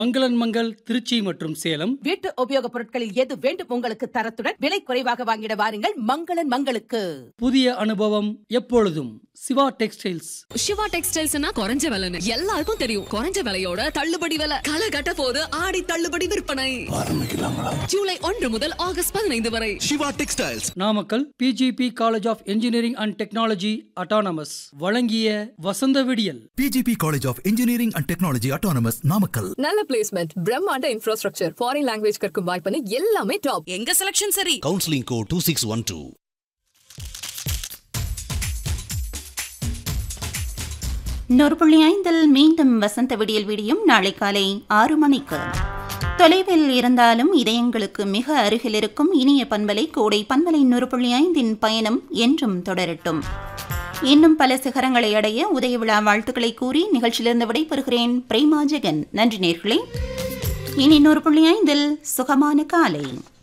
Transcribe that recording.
மங்களன் மங்கள் திருச்சி மற்றும் சேலம் வீட்டு உபயோகப் பொருட்களில் எது வேண்டும் உங்களுக்கு தரத்துடன் விலை குறைவாக வாங்கிட வாருங்கள் மங்களன் மங்களுக்கு புதிய அனுபவம் எப்பொழுதும் சிவா டெக்ஸ்டைல்ஸ் சிவா டெக்ஸ்டைல்ஸ்னா குறைஞ்ச விலைன்னு எல்லாருக்கும் தெரியும் குறைஞ்ச விலையோட தள்ளுபடி விலை களை கட்ட போது ஆடி தள்ளுபடி விற்பனை ஜூலை ஒன்று முதல் ஆகஸ்ட் பதினைந்து வரை Siva textiles Namakkal PGP college of engineering and technology autonomous வழங்கிய வசந்த விடியல் PGP College of Engineering and Technology Autonomous Namakkal. நல்ல பிளேஸ்மெண்ட் பிரம்மாண்ட இன்ஃப்ராஸ்ட்ரக்சர் ஃபாரின் லாங்குவேஜ் கற்கும் வாய்ப்புன்னு எல்லாமே டாப் எங்க செலக்ஷன் சரி counselling code two six one two நூறு புள்ளி ஐந்தில் மீண்டும் வசந்த விடியல் விடியும் நாளை காலை ஆறு மணிக்கு தொலைவில் இருந்தாலும் இதயங்களுக்கு மிக அருகில் இருக்கும் இனிய பண்பலை கோடை பண்பலை நூறு புள்ளி ஐந்தின் பயணம் என்றும் தொடரட்டும் இன்னும் பல சிகரங்களை அடைய உதய விழா வாழ்த்துக்களை கூறி நிகழ்ச்சியிலிருந்து விடைபெறுகிறேன் பிரேமா ஜெகன் நன்றி நேர்களே இனி நூறு புள்ளி ஐந்தில் சுகமான காலை